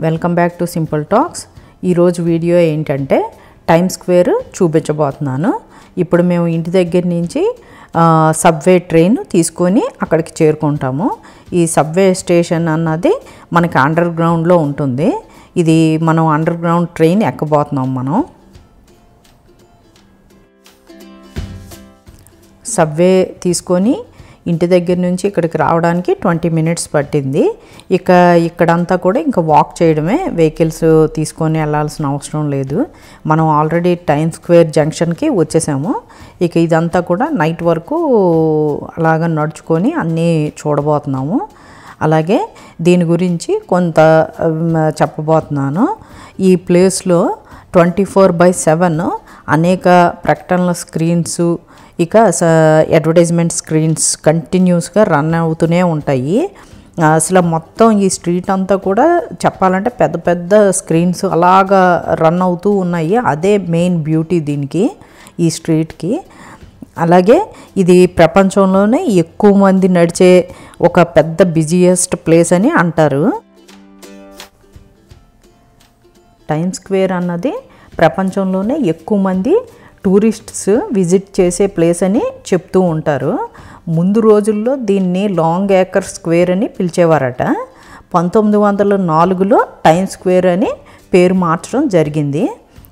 welcome back to simple talks ఈరోజు video ఏంటంటే Time Square చూపించబోతున్నాను ఇప్పుడు మేము ఇంటి దగ్గర నుంచి సబ్వే ట్రైన్ తీసుకొని అక్కడికి చేరుకుంటాము ఈ సబ్వే స్టేషన్ అన్నది మనకి అండర్ గ్రౌండ్లో ఉంటుంది ఇది మనం అండర్ గ్రౌండ్ ట్రైన్ ఎక్కబోతున్నాం మనం సబ్వే తీసుకొని ఇంటి దగ్గర నుంచి ఇక్కడికి రావడానికి ట్వంటీ మినిట్స్ పట్టింది ఇక ఇక్కడంతా కూడా ఇంకా వాక్ చేయడమే వెహికల్స్ తీసుకొని వెళ్ళాల్సిన అవసరం లేదు మనం ఆల్రెడీ టైమ్ స్క్వేర్ జంక్షన్కి వచ్చేసాము ఇక ఇదంతా కూడా నైట్ వరకు అలాగ నడుచుకొని అన్నీ చూడబోతున్నాము అలాగే దీని గురించి కొంత ఉమ్, చెప్పబోతున్నాను ఈ ప్లేస్లో ట్వంటీ ఫోర్ బై సెవెన్ అనేక ప్రకటనల స్క్రీన్స్ ఇక స- అడ్వర్టైజ్మెంట్ స్క్రీన్స్ కంటిన్యూస్గా రన్ అవుతూనే ఉంటాయి ఆ, అసలు మొత్తం ఈ స్ట్రీట్ అంతా కూడా చెప్పాలంటే పెద్ద పెద్ద స్క్రీన్స్ అలాగా రన్ అవుతూ ఉన్నాయి అదే మెయిన్ బ్యూటీ దీనికి ఈ స్ట్రీట్కి అలాగే ఇది ప్రపంచంలోనే ఎక్కువ మంది నడిచే ఒక పెద్ద బిజియెస్ట్ ప్లేస్ అని అంటారు టైమ్ స్క్వేర్ అన్నది ప్రపంచంలోనే ఎక్కువ మంది టూరిస్ట్స్ విజిట్ చేసే ప్లేస్ అని చెప్తూ ఉంటారు ముందు రోజుల్లో దీన్ని లాంగ్ ఏకర్ స్క్వేర్ అని పిలిచేవారట పంతొమ్మిది వందల నాలుగులో టైమ్ స్క్వేర్ అని పేరు మార్చడం జరిగింది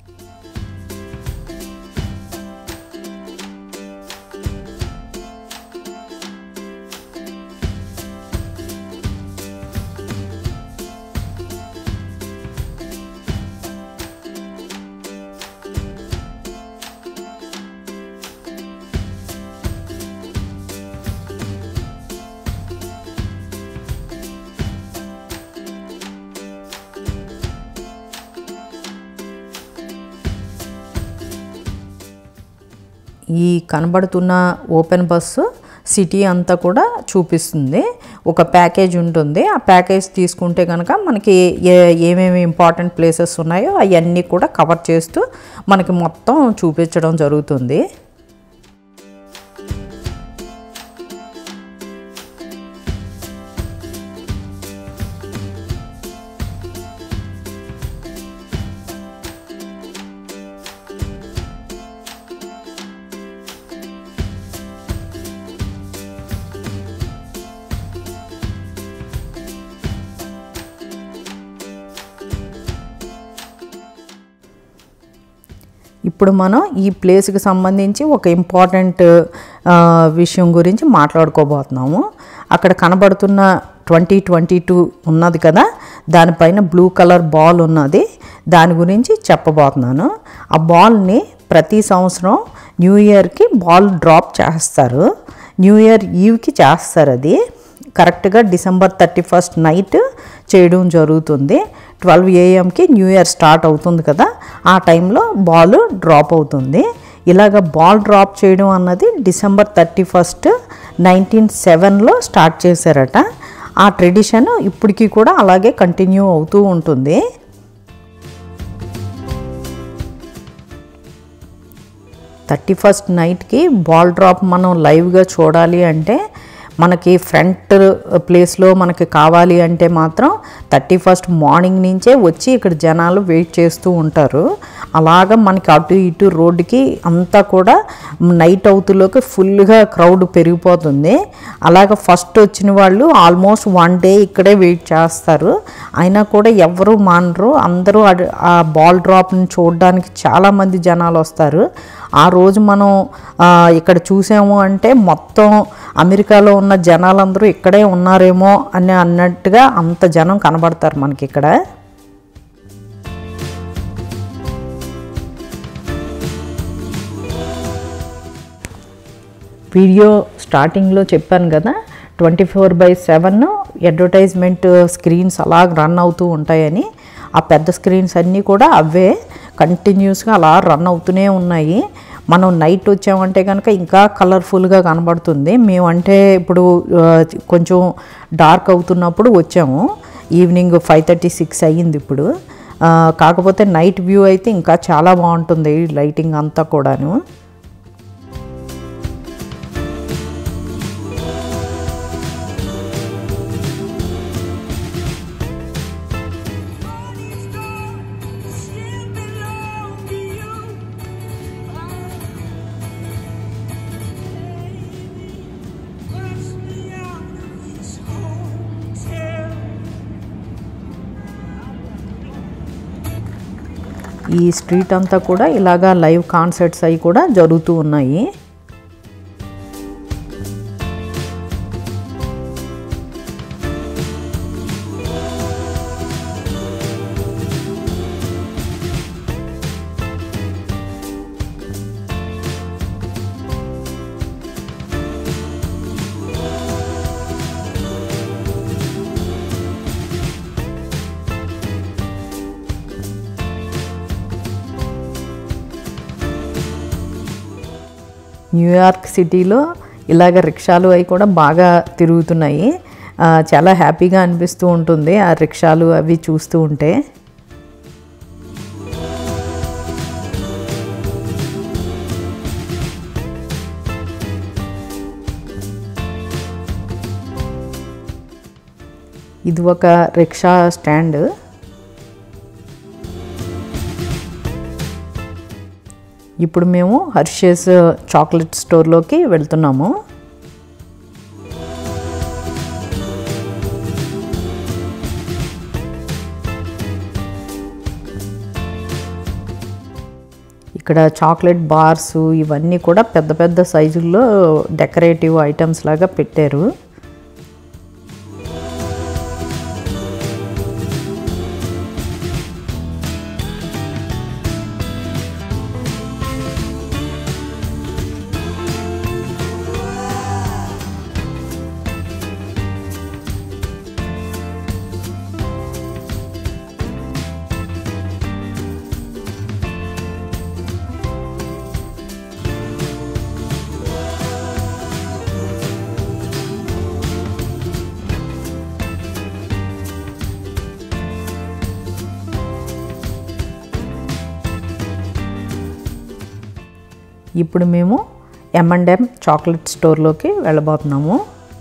ఈ కనబడుతున్న ఓపెన్ బస్సు సిటీ అంతా కూడా చూపిస్తుంది ఒక ప్యాకేజ్ ఉంటుంది ఆ ప్యాకేజ్ తీసుకుంటే కనుక మనకి ఏ ఏమేమి ఇంపార్టెంట్ ప్లేసెస్ ఉన్నాయో అవన్నీ కూడా కవర్ చేస్తూ మనకి మొత్తం చూపించడం జరుగుతుంది ఇప్పుడు మనం ఈ ప్లేస్కి సంబంధించి ఒక ఇంపార్టెంట్ ఆ, విషయం గురించి మాట్లాడుకోబోతున్నాము అక్కడ కనబడుతున్న ట్వంటీ ట్వంటీ టూ ఉన్నది కదా దానిపైన బ్లూ కలర్ బాల్ ఉన్నది దాని గురించి చెప్పబోతున్నాను ఆ బాల్ని ప్రతి సంవత్సరం న్యూ ఇయర్కి బాల్ డ్రాప్ చేస్తారు న్యూ ఇయర్ ఈవ్కి చేస్తారు అది కరెక్ట్గా డిసెంబర్ థర్టీ ఫస్ట్ నైట్ చేయడం జరుగుతుంది ట్వెల్వ్ ఏఎంకి న్యూ ఇయర్ స్టార్ట్ అవుతుంది కదా ఆ టైంలో బాల్ డ్రాప్ అవుతుంది ఇలాగ బాల్ డ్రాప్ చేయడం అన్నది డిసెంబర్ థర్టీ ఫస్ట్ నైన్టీన్ సెవెన్లో స్టార్ట్ చేశారట ఆ ట్రెడిషన్ ఇప్పటికీ కూడా అలాగే కంటిన్యూ అవుతూ ఉంటుంది థర్టీ ఫస్ట్ నైట్కి బాల్ డ్రాప్ మనం లైవ్గా చూడాలి అంటే మనకి ఫ్రంట్ ప్లేస్లో మనకి కావాలి అంటే మాత్రం థర్టీ ఫస్ట్ మార్నింగ్ నుంచే వచ్చి ఇక్కడ జనాలు వెయిట్ చేస్తూ ఉంటారు అలాగ మనకి అటు ఇటు రోడ్డుకి అంతా కూడా నైట్ అవుతులోకి ఫుల్గా క్రౌడ్ పెరిగిపోతుంది అలాగ ఫస్ట్ వచ్చిన వాళ్ళు ఆల్మోస్ట్ వన్ డే ఇక్కడే వెయిట్ చేస్తారు అయినా కూడా ఎవరు మానరు అందరూ అడ్- ఆ బాల్ డ్రాప్ని చూడడానికి చాలామంది జనాలు వస్తారు ఆ రోజు మనం ఆ, ఇక్కడ చూసాము అంటే మొత్తం అమెరికాలో ఉన్న జనాలందరూ ఇక్కడే ఉన్నారేమో అని అన్నట్టుగా అంత జనం కనబడతారు మనకి ఇక్కడ వీడియో స్టార్టింగ్లో చెప్పాను కదా twenty four by seven advertisement screens అలా రన్ అవుతూ ఉంటాయని ఆ పెద్ద స్క్రీన్స్ అన్నీ కూడా అవే కంటిన్యూస్గా అలా రన్ అవుతూనే ఉన్నాయి మనం నైట్ వచ్చామంటే కనుక ఇంకా కలర్ఫుల్గా కనబడుతుంది మేమంటే ఇప్పుడు ఆ, కొంచెం డార్క్ అవుతున్నప్పుడు వచ్చాము ఈవినింగ్ ఫైవ్ థర్టీ సిక్స్ అయ్యింది ఇప్పుడు ఆ, కాకపోతే నైట్ వ్యూ అయితే ఇంకా చాలా బాగుంటుంది లైటింగ్ అంతా కూడాను ఈ స్ట్రీట్ అంతా కూడా ఇలాగా లైవ్ కాన్సర్ట్స్ అవి కూడా జరుగుతూ ఉన్నాయి న్యూయార్క్ సిటీలో ఇలాగ రిక్షాలు అవి కూడా బాగా తిరుగుతున్నాయి ఆ, చాలా హ్యాపీగా అనిపిస్తూ ఉంటుంది ఆ రిక్షాలు అవి చూస్తూ ఉంటే ఇది ఒక రిక్షా స్టాండ్ ఇప్పుడు మేము హర్షేస్ చాక్లెట్ స్టోర్లోకి వెళ్తున్నాము ఇక్కడ చాక్లెట్ బార్స్ ఇవన్నీ కూడా పెద్ద పెద్ద సైజుల్లో డెకరేటివ్ ఐటమ్స్ లాగా పెట్టారు ఇప్పుడు మేము ఎమ్ అండ్ ఎమ్ చాక్లెట్ స్టోర్లోకి వెళ్ళబోతున్నాము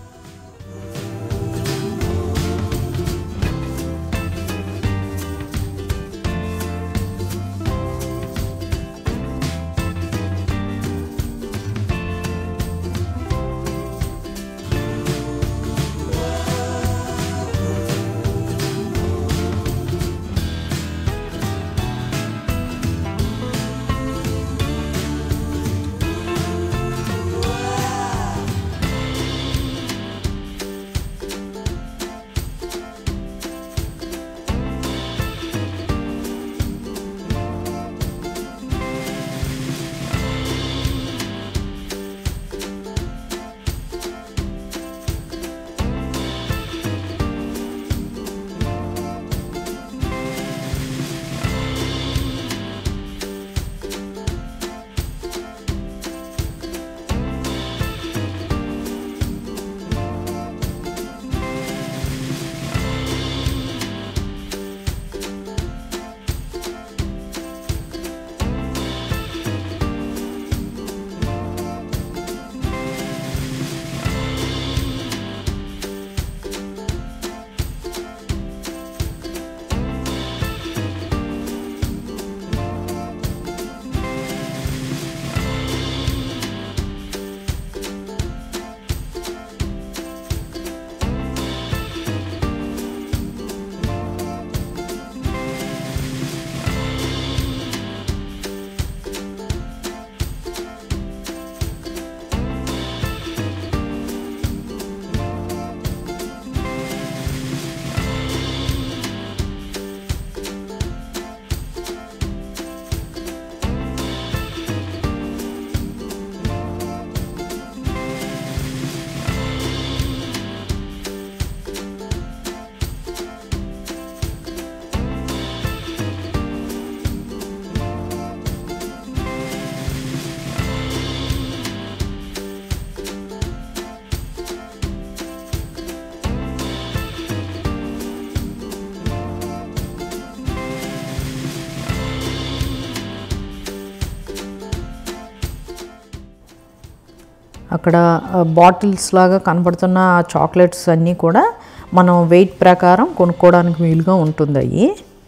అక్కడ బాటిల్స్ లాగా కనపడుతున్న ఆ చాక్లెట్స్ అన్నీ కూడా మనం వెయిట్ ప్రకారం కొనుక్కోవడానికి వీలుగా ఉంటుంది అవి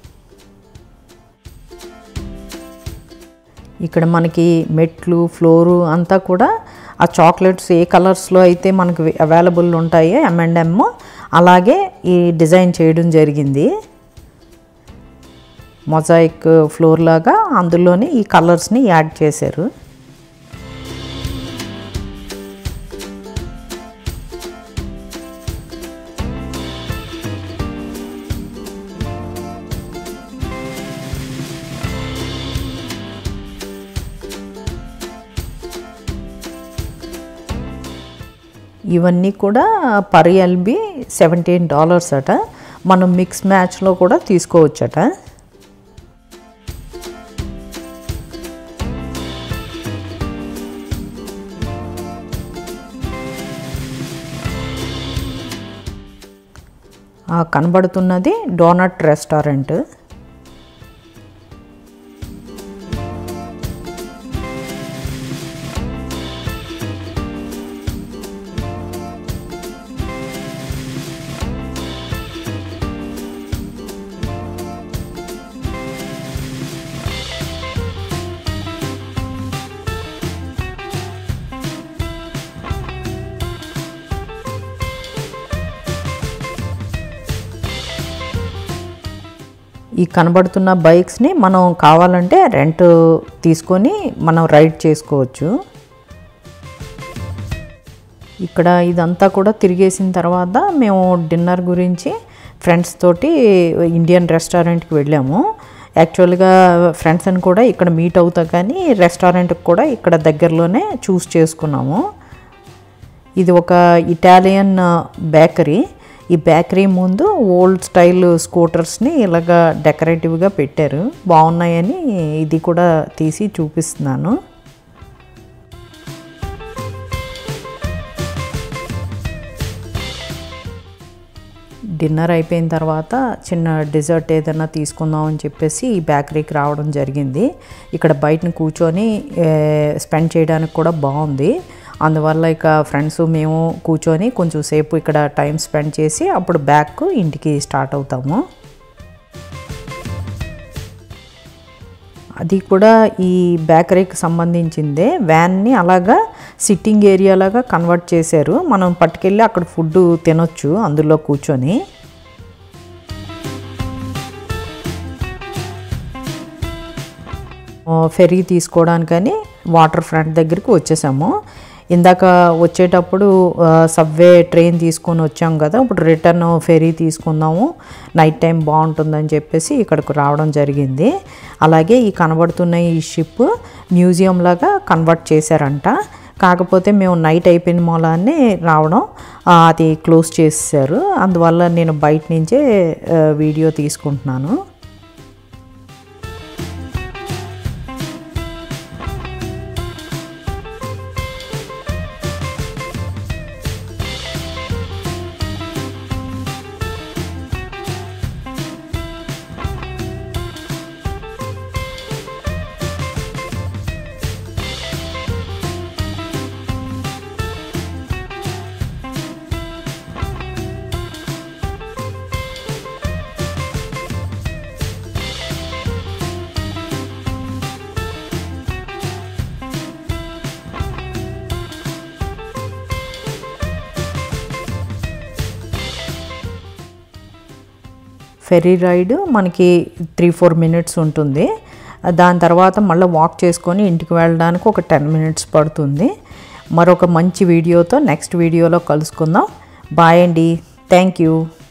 ఇక్కడ మనకి మెట్లు ఫ్లోరు అంతా కూడా ఆ చాక్లెట్స్ ఏ కలర్స్లో అయితే మనకు అవైలబుల్ ఉంటాయో ఎంఎండ్ఎమ్ అలాగే ఈ డిజైన్ చేయడం జరిగింది మొజాయిక్ ఫ్లోర్ లాగా అందులోనే ఈ కలర్స్ని యాడ్ చేశారు ఇవన్నీ కూడా పర్ ఎల్బి సెవెంటీన్ డాలర్స్ అట మనం మిక్స్ మ్యాచ్లో కూడా తీసుకోవచ్చట ఆ కనబడుతున్నది డోనట్ రెస్టారెంట్ ఈ కనబడుతున్న బైక్స్ని మనం కావాలంటే రెంట్ తీసుకొని మనం రైడ్ చేసుకోవచ్చు ఇక్కడ ఇదంతా కూడా తిరిగేసిన తర్వాత మేము డిన్నర్ గురించి ఫ్రెండ్స్ తోటి ఇండియన్ రెస్టారెంట్కి వెళ్ళాము యాక్చువల్గా ఫ్రెండ్స్ అని కూడా ఇక్కడ మీట్ అవుతా కానీ రెస్టారెంట్కి కూడా ఇక్కడ దగ్గరలోనే చూస్ చేసుకున్నాము ఇది ఒక ఇటాలియన్ బేకరీ ఈ బేకరీ ముందు ఓల్డ్ స్టైల్ స్కూటర్స్ని ఇలాగా డెకరేటివ్గా పెట్టారు బాగున్నాయని ఇది కూడా తీసి చూపిస్తున్నాను డిన్నర్ అయిపోయిన తర్వాత చిన్న డిజర్ట్ ఏదైనా తీసుకుందాం అని చెప్పేసి ఈ బేకరీకి రావడం జరిగింది ఇక్కడ బయటని కూర్చొని స్పెండ్ చేయడానికి కూడా బాగుంది అందువల్ల ఇక ఫ్రెండ్స్ మేము కూర్చొని కొంచెం సేపు ఇక్కడ టైం స్పెండ్ చేసి అప్పుడు బ్యాక్ ఇంటికి స్టార్ట్ అవుతాము అది కూడా ఈ బేకరీకి సంబంధించిందే వ్యాన్ని అలాగా సిట్టింగ్ ఏరియా లాగా కన్వర్ట్ చేశారు మనం పట్టుకెళ్ళి అక్కడ ఫుడ్ తినొచ్చు అందులో కూర్చొని ఫెరీ తీసుకోవడానికని వాటర్ ఫ్రంట్ దగ్గరికి వచ్చేసాము ఇందాక వచ్చేటప్పుడు సబ్వే ట్రైన్ తీసుకొని వచ్చాం కదా ఇప్పుడు రిటర్న్ ఫెరీ తీసుకుందాము నైట్ టైం బాగుంటుందని చెప్పేసి ఇక్కడికి రావడం జరిగింది అలాగే ఈ కనబడుతున్న ఈ షిప్ మ్యూజియం లాగా కన్వర్ట్ చేశారంట కాకపోతే మేము నైట్ అయిపోయిన మూలాన్ని రావడం అది క్లోజ్ చేసేసారు అందువల్ల నేను బయట నుంచే వీడియో తీసుకుంటున్నాను ఫెరీ రైడ్ మనకి త్రీ ఫోర్ మినిట్స్ ఉంటుంది దాని తర్వాత మళ్ళీ వాక్ చేసుకొని ఇంటికి వెళ్ళడానికి ఒక టెన్ మినిట్స్ పడుతుంది మరొక మంచి వీడియోతో నెక్స్ట్ వీడియోలో కలుసుకుందాం బాయ్ అండి థ్యాంక్ యూ